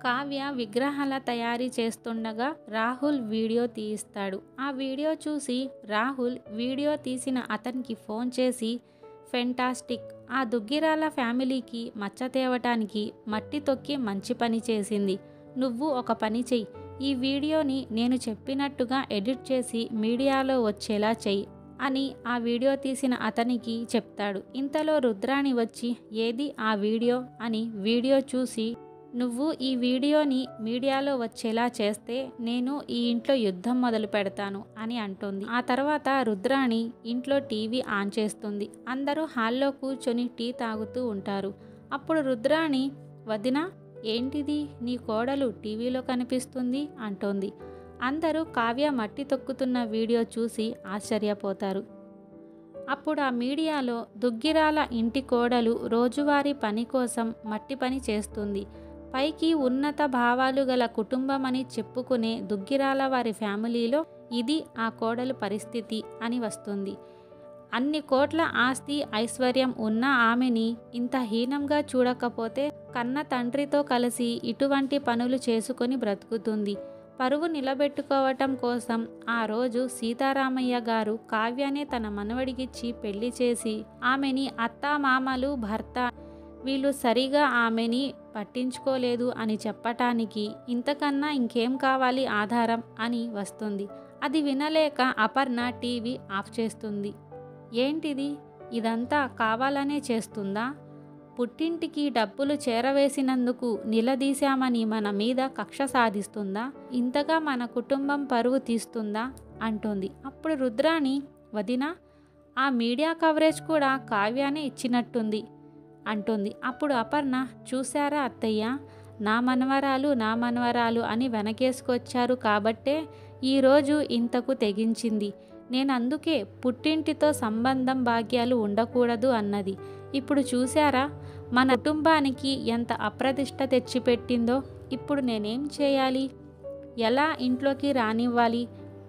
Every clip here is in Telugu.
కావ్య విగ్రహాల తయారీ చేస్తుండగా రాహుల్ వీడియో తీయిస్తాడు ఆ వీడియో చూసి రాహుల్ వీడియో తీసిన అతనికి ఫోన్ చేసి ఫెంటాస్టిక్ ఆ దుగ్గిరాల ఫ్యామిలీకి మచ్చ తేవటానికి మట్టి తొక్కి మంచి పని చేసింది నువ్వు ఒక పని చెయ్యి ఈ వీడియోని నేను చెప్పినట్టుగా ఎడిట్ చేసి మీడియాలో వచ్చేలా చెయ్యి అని ఆ వీడియో తీసిన అతనికి చెప్తాడు ఇంతలో రుద్రాణి వచ్చి ఏది ఆ వీడియో అని వీడియో చూసి నువ్వు ఈ వీడియోని మీడియాలో వచ్చేలా చేస్తే నేను ఈ ఇంట్లో యుద్ధం మొదలు పెడతాను అని అంటుంది ఆ తర్వాత రుద్రాణి ఇంట్లో టీవీ ఆన్ చేస్తుంది అందరూ హాల్లో కూర్చొని టీ తాగుతూ ఉంటారు అప్పుడు రుద్రాణి వదిన ఏంటిది నీ కోడలు టీవీలో కనిపిస్తుంది అంటోంది అందరూ కావ్య మట్టి తొక్కుతున్న వీడియో చూసి ఆశ్చర్యపోతారు అప్పుడు ఆ మీడియాలో దుగ్గిరాల ఇంటి కోడలు రోజువారీ పని కోసం మట్టి పని చేస్తుంది పైకి ఉన్నత భావాలు గల కుటుంబం అని చెప్పుకునే దుగ్గిరాల వారి ఫ్యామిలీలో ఇది ఆ కోడలు పరిస్థితి అని వస్తుంది అన్ని కోట్ల ఆస్తి ఐశ్వర్యం ఉన్న ఆమెని ఇంత హీనంగా చూడకపోతే కన్న తండ్రితో కలిసి ఇటువంటి పనులు చేసుకొని బ్రతుకుతుంది పరువు నిలబెట్టుకోవటం కోసం ఆ రోజు సీతారామయ్య గారు కావ్యానే తన మనవడికిచ్చి పెళ్లి చేసి ఆమెని అత్తామామలు భర్త వీళ్ళు సరిగా ఆమెని పట్టించుకోలేదు అని చెప్పటానికి ఇంతకన్నా ఇంకేం కావాలి ఆధారం అని వస్తుంది అది వినలేక అపర్ణ టీవీ ఆఫ్ చేస్తుంది ఏంటిది ఇదంతా కావాలనే చేస్తుందా పుట్టింటికి డబ్బులు చేరవేసినందుకు నిలదీశామని మన మీద కక్ష సాధిస్తుందా ఇంతగా మన కుటుంబం పరువు తీస్తుందా అంటుంది అప్పుడు రుద్రాణి వదిన ఆ మీడియా కవరేజ్ కూడా కావ్యానే ఇచ్చినట్టుంది అంటుంది అప్పుడు అపర్ణ చూశారా అత్తయ్య నా మనవరాలు నా మనవరాలు అని వెనకేసుకొచ్చారు కాబట్టే ఈరోజు ఇంతకు తెగించింది నేను అందుకే పుట్టింటితో సంబంధం భాగ్యాలు ఉండకూడదు అన్నది ఇప్పుడు చూశారా మన కుటుంబానికి ఎంత అప్రతిష్ట తెచ్చిపెట్టిందో ఇప్పుడు నేనేం చేయాలి ఎలా ఇంట్లోకి రానివ్వాలి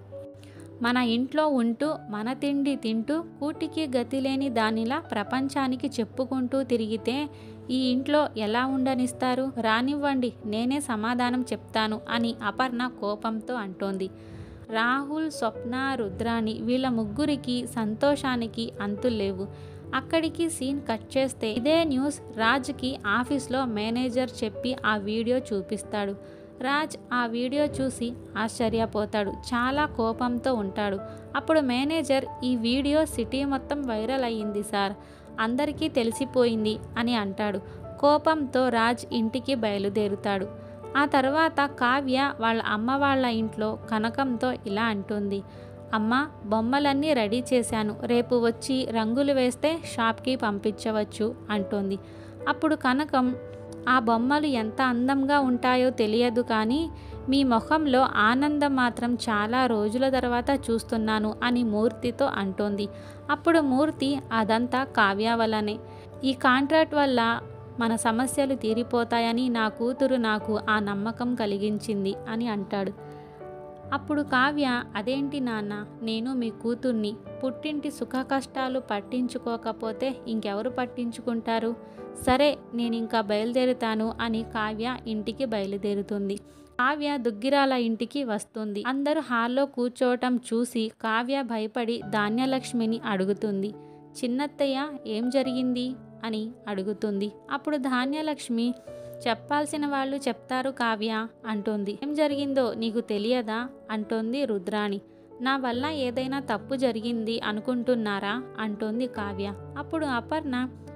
మన ఇంట్లో ఉంటూ మన తిండి తింటూ కూటికి గతి లేని దానిలా ప్రపంచానికి చెప్పుకుంటూ తిరిగితే ఈ ఇంట్లో ఎలా ఉండనిస్తారు రానివ్వండి నేనే సమాధానం చెప్తాను అని అపర్ణ కోపంతో అంటోంది రాహుల్ స్వప్న రుద్రాణి వీళ్ళ ముగ్గురికి సంతోషానికి అంతులేవు అక్కడికి సీన్ కట్ చేస్తే ఇదే న్యూస్ రాజ్కి ఆఫీస్లో మేనేజర్ చెప్పి ఆ వీడియో చూపిస్తాడు రాజ్ ఆ వీడియో చూసి ఆశ్చర్యపోతాడు చాలా కోపంతో ఉంటాడు అప్పుడు మేనేజర్ ఈ వీడియో సిటీ మొత్తం వైరల్ అయ్యింది సార్ అందరికీ తెలిసిపోయింది అని అంటాడు కోపంతో రాజ్ ఇంటికి బయలుదేరుతాడు ఆ తర్వాత కావ్య వాళ్ళ అమ్మ వాళ్ళ ఇంట్లో కనకంతో ఇలా అంటుంది అమ్మ బొమ్మలన్నీ రెడీ చేశాను రేపు వచ్చి రంగులు వేస్తే షాప్కి పంపించవచ్చు అంటుంది అప్పుడు కనకం ఆ బొమ్మలు ఎంత అందంగా ఉంటాయో తెలియదు కానీ మీ మొహంలో ఆనందం మాత్రం చాలా రోజుల తర్వాత చూస్తున్నాను అని మూర్తితో అంటోంది అప్పుడు మూర్తి అదంతా కావ్య వల్లనే ఈ కాంట్రాక్ట్ వల్ల మన సమస్యలు తీరిపోతాయని నా కూతురు నాకు ఆ నమ్మకం కలిగించింది అని అంటాడు అప్పుడు కావ్య అదేంటి నాన్న నేను మీ కూతుర్ని పుట్టింటి సుఖ కష్టాలు పట్టించుకోకపోతే ఇంకెవరు పట్టించుకుంటారు సరే నేను ఇంకా బయలుదేరుతాను అని కావ్య ఇంటికి బయలుదేరుతుంది కావ్య దుగ్గిరాల ఇంటికి వస్తుంది అందరూ హాల్లో కూర్చోవటం చూసి కావ్య భయపడి ధాన్యలక్ష్మిని అడుగుతుంది చిన్నత్తయ్య ఏం జరిగింది అని అడుగుతుంది అప్పుడు ధాన్యలక్ష్మి చెప్పాల్సిన వాళ్ళు చెప్తారు కావ్య అంటుంది ఏం జరిగిందో నీకు తెలియదా అంటోంది రుద్రాణి నా వల్ల ఏదైనా తప్పు జరిగింది అనుకుంటున్నారా అంటోంది కావ్య అప్పుడు అపర్ణ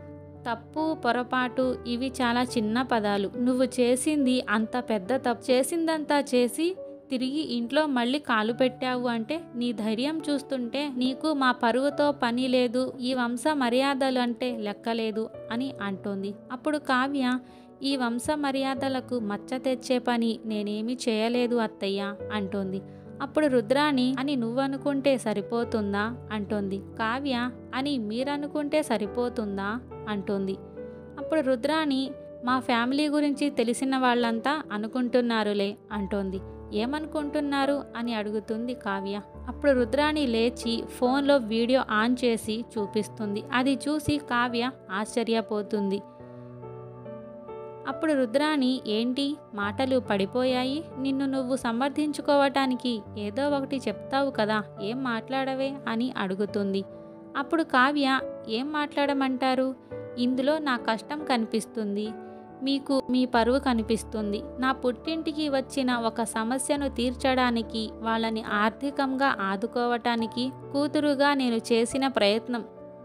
తప్పు పొరపాటు ఇవి చాలా చిన్న పదాలు నువ్వు చేసింది అంత పెద్ద తప్పు చేసిందంతా చేసి తిరిగి ఇంట్లో మళ్ళీ కాలు పెట్టావు అంటే నీ ధైర్యం చూస్తుంటే నీకు మా పరువుతో పని లేదు ఈ వంశ మర్యాదలు అంటే లెక్కలేదు అని అంటోంది అప్పుడు కావ్య ఈ వంశ మర్యాదలకు మచ్చ తెచ్చే పని నేనేమీ చేయలేదు అత్తయ్య అంటోంది అప్పుడు రుద్రాణి అని నువ్వనుకుంటే సరిపోతుందా అంటోంది కావ్య అని మీరనుకుంటే సరిపోతుందా అంటోంది అప్పుడు రుద్రాణి మా ఫ్యామిలీ గురించి తెలిసిన వాళ్ళంతా అనుకుంటున్నారులే అంటోంది ఏమనుకుంటున్నారు అని అడుగుతుంది కావ్య అప్పుడు రుద్రాణి లేచి ఫోన్లో వీడియో ఆన్ చేసి చూపిస్తుంది అది చూసి కావ్య ఆశ్చర్యపోతుంది అప్పుడు రుద్రాణి ఏంటి మాటలు పడిపోయాయి నిన్ను నువ్వు సమర్థించుకోవటానికి ఏదో ఒకటి చెప్తావు కదా ఏం మాట్లాడవే అని అడుగుతుంది అప్పుడు కావ్య ఏం మాట్లాడమంటారు ఇందులో నా కష్టం కనిపిస్తుంది మీకు మీ పరువు కనిపిస్తుంది నా పుట్టింటికి వచ్చిన ఒక సమస్యను తీర్చడానికి వాళ్ళని ఆర్థికంగా ఆదుకోవటానికి కూతురుగా నేను చేసిన ప్రయత్నం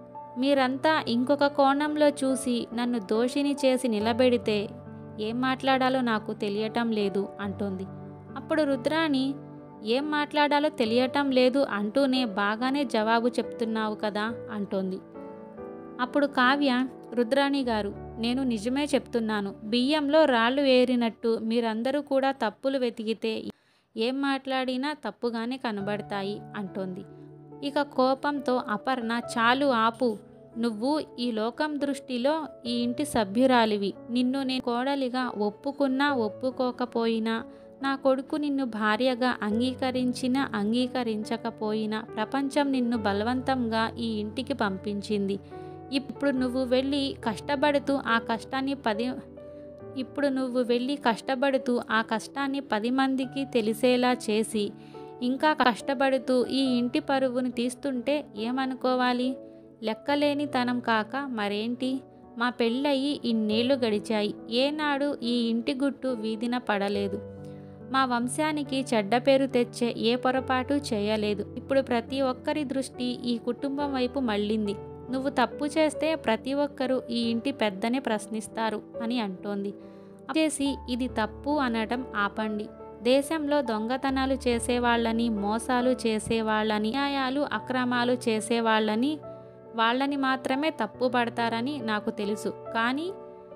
మీరంతా ఇంకొక కోణంలో చూసి నన్ను దోషిని చేసి నిలబెడితే ఏం మాట్లాడాలో నాకు తెలియటం లేదు అంటుంది అప్పుడు రుద్రాణి ఏం మాట్లాడాలో తెలియటం లేదు అంటూనే బాగానే జవాబు చెప్తున్నావు కదా అంటోంది అప్పుడు కావ్య రుద్రాణి గారు నేను నిజమే చెప్తున్నాను బియ్యంలో రాళ్ళు ఏరినట్టు మీరందరూ కూడా తప్పులు వెతికితే ఏం మాట్లాడినా తప్పుగానే కనబడతాయి అంటోంది ఇక కోపంతో అపర్ణ చాలు ఆపు నువ్వు ఈ లోకం దృష్టిలో ఈ ఇంటి సభ్యురాలివి నిన్ను నేను కోడలిగా ఒప్పుకున్నా ఒప్పుకోకపోయినా నా కొడుకు నిన్ను భార్యగా అంగీకరించినా అంగీకరించకపోయినా ప్రపంచం నిన్ను బలవంతంగా ఈ ఇంటికి పంపించింది ఇప్పుడు నువ్వు వెళ్ళి కష్టపడుతూ ఆ కష్టాన్ని పది ఇప్పుడు నువ్వు వెళ్ళి కష్టపడుతూ ఆ కష్టాన్ని పది మందికి తెలిసేలా చేసి ఇంకా కష్టపడుతూ ఈ ఇంటి పరువును తీస్తుంటే ఏమనుకోవాలి లెక్కలేని తనం కాక మరేంటి మా పెళ్ళయి ఇన్నేళ్లు గడిచాయి ఏనాడు ఈ ఇంటి గుట్టు వీధిన పడలేదు మా వంశానికి చెడ్డ పేరు తెచ్చే ఏ పొరపాటు చేయలేదు ఇప్పుడు ప్రతి ఒక్కరి దృష్టి ఈ కుటుంబం వైపు మళ్ళింది నువ్వు తప్పు చేస్తే ప్రతి ఒక్కరూ ఈ ఇంటి పెద్దనే ప్రశ్నిస్తారు అని అంటోంది చేసి ఇది తప్పు అనడం ఆపండి దేశంలో దొంగతనాలు చేసేవాళ్ళని మోసాలు చేసేవాళ్ళని న్యాయాలు అక్రమాలు చేసేవాళ్ళని వాళ్ళని మాత్రమే తప్పు పడతారని నాకు తెలుసు కానీ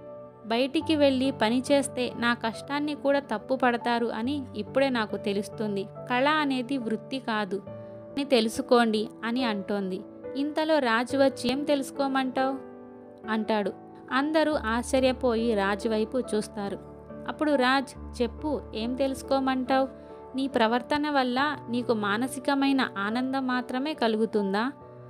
బయటికి వెళ్ళి పని చేస్తే నా కష్టాన్ని కూడా తప్పు పడతారు అని ఇప్పుడే నాకు తెలుస్తుంది కళ అనేది వృత్తి కాదు అని తెలుసుకోండి అని అంటోంది ఇంతలో రాజు వచ్చి ఏం తెలుసుకోమంటావు అంటాడు అందరూ ఆశ్చర్యపోయి రాజు వైపు చూస్తారు అప్పుడు రాజ్ చెప్పు ఏం తెలుసుకోమంటావు నీ ప్రవర్తన వల్ల నీకు మానసికమైన ఆనందం మాత్రమే కలుగుతుందా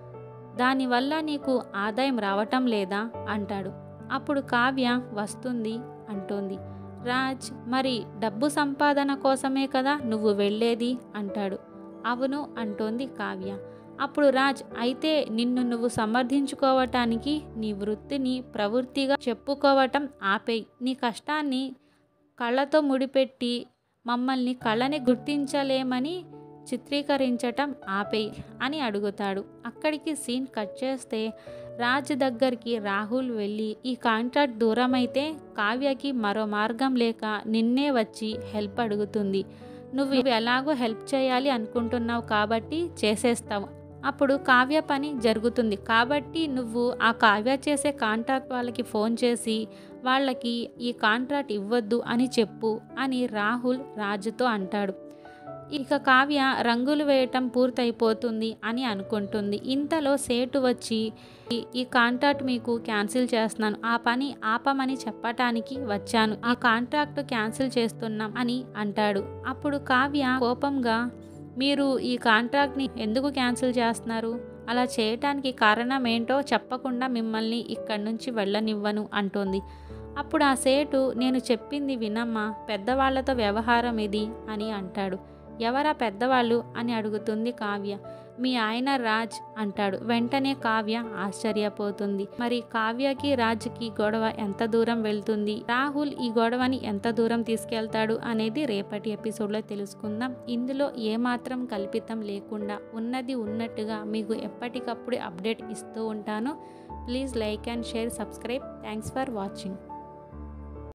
దానివల్ల నీకు ఆదాయం రావటం లేదా అంటాడు అప్పుడు కావ్య వస్తుంది అంటోంది రాజ్ మరి డబ్బు సంపాదన కోసమే కదా నువ్వు వెళ్ళేది అంటాడు అవును అంటోంది కావ్య అప్పుడు రాజ్ అయితే నిన్ను నువ్వు సమర్థించుకోవటానికి నీ వృత్తిని ప్రవృత్తిగా చెప్పుకోవటం ఆపేయి నీ కష్టాన్ని కళ్ళతో ముడిపెట్టి మమ్మల్ని కళని గుర్తించలేమని చిత్రీకరించటం ఆపేయి అని అడుగుతాడు అక్కడికి సీన్ కట్ చేస్తే రాజ్ దగ్గరికి రాహుల్ వెళ్ళి ఈ కాంట్రాక్ట్ దూరమైతే కావ్యకి మరో మార్గం లేక నిన్నే వచ్చి హెల్ప్ అడుగుతుంది నువ్వు ఎలాగో హెల్ప్ చేయాలి అనుకుంటున్నావు కాబట్టి చేసేస్తావు అప్పుడు కావ్య పని జరుగుతుంది కాబట్టి నువ్వు ఆ కావ్య చేసే కాంట్రాక్ట్ వాళ్ళకి ఫోన్ చేసి వాళ్ళకి ఈ కాంట్రాక్ట్ ఇవ్వద్దు అని చెప్పు అని రాహుల్ రాజుతో అంటాడు ఇక కావ్య రంగులు వేయటం పూర్తయిపోతుంది అని అనుకుంటుంది ఇంతలో సేటు వచ్చి "ఈ- ఈ కాంట్రాక్ట్ మీకు క్యాన్సిల్ చేస్తున్నాను ఆ పని ఆపమని చెప్పటానికి వచ్చాను ఆ కాంట్రాక్ట్ క్యాన్సిల్ చేస్తున్నాం అని అంటాడు అప్పుడు కావ్య కోపంగా మీరు ఈ కాంట్రాక్ట్ని ఎందుకు క్యాన్సిల్ చేస్తున్నారు అలా చేయటానికి కారణం ఏంటో చెప్పకుండా మిమ్మల్ని ఇక్కడి నుంచి వెళ్ళనివ్వను అంటోంది అప్పుడు ఆ సేటు నేను చెప్పింది వినమ్మా పెద్దవాళ్లతో వ్యవహారం ఇది అని అంటాడు ఎవరా పెద్దవాళ్ళు అని అడుగుతుంది కావ్య మీ ఆయన రాజ్ అంటాడు వెంటనే కావ్య ఆశ్చర్యపోతుంది మరి కావ్యకి రాజ్కి గొడవ ఎంత దూరం వెళ్తుంది రాహుల్ ఈ గొడవని ఎంత దూరం తీసుకెళ్తాడు అనేది రేపటి ఎపిసోడ్లో తెలుసుకుందాం ఇందులో ఏమాత్రం కల్పితం లేకుండా ఉన్నది ఉన్నట్టుగా మీకు ఎప్పటికప్పుడు అప్డేట్ ఇస్తూ ఉంటాను please like and share subscribe thanks for watching